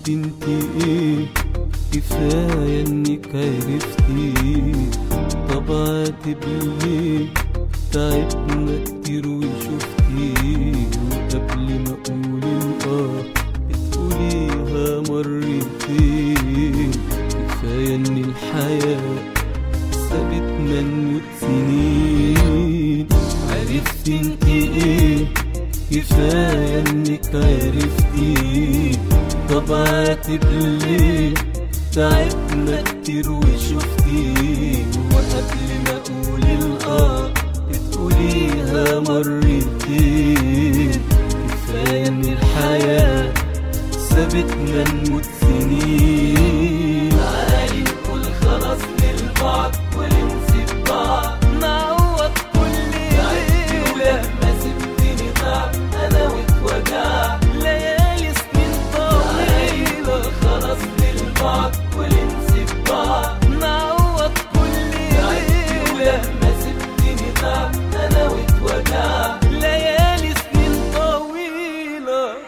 عرفت انت ايه كفاية انك عرفتي طبعت بالليل تعبنا كتير وشفتي وقبل ما اقول الاه بتقوليها مرتين كفاية ان الحياة سابتنا نموت سنين عرفت انت ايه كفاية انك عرفتي طبعت بالليل تعبنا كتير وشفتي وقبل ما اقول الاه بتقوليها مرتين كفاية ان الحياة سابتنا نموت سنين تعالي نقول خلاص للبعض ونسيب بعض نعوض كل ليلة ما سبتني ضاع انا واتوجع ليالي سنين طويلة خلاص للبعض ونسيب بعض نعوض كل ليلة ما سبتني ضاع انا واتوجع ليالي سنين طويلة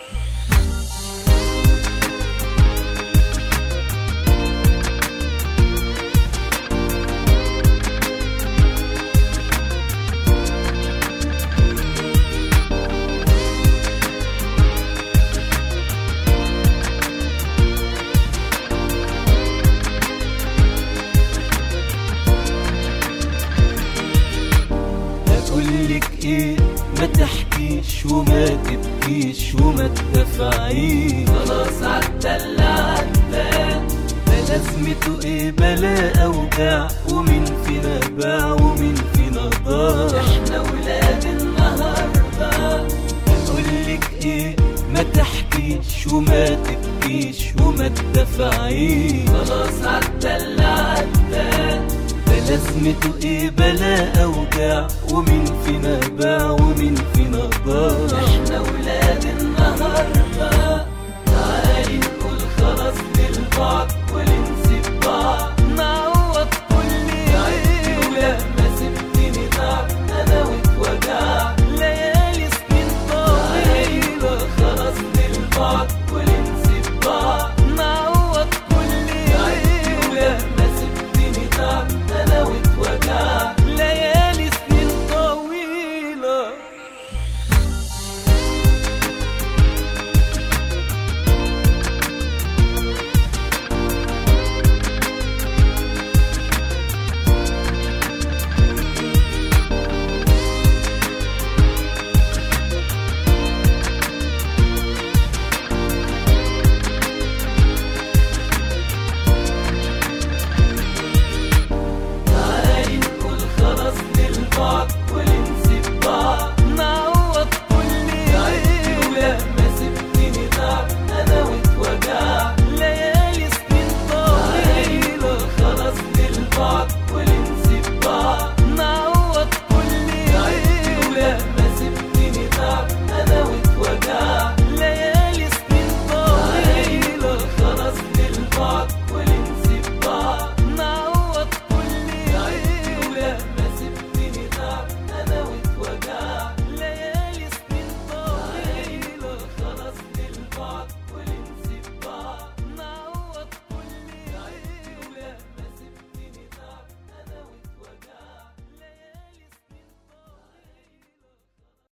اقولك ايه ما تحكيش وما تبكيش وما تدفعيش خلاص عدى اللي عدى ده لازمته ايه بلا اوجاع ومين فينا باع ومين فينا ضاع احنا ولاد النهارده اقولك ايه ما تحكيش وما تبكيش وما تدفعيش خلاص عدى اللي عدى ده لازمته ايه بلا اوجاع ومين فينا باع ومين فينا ضاع احنا ولاد النهارده تعالي نقول خلاص للبعض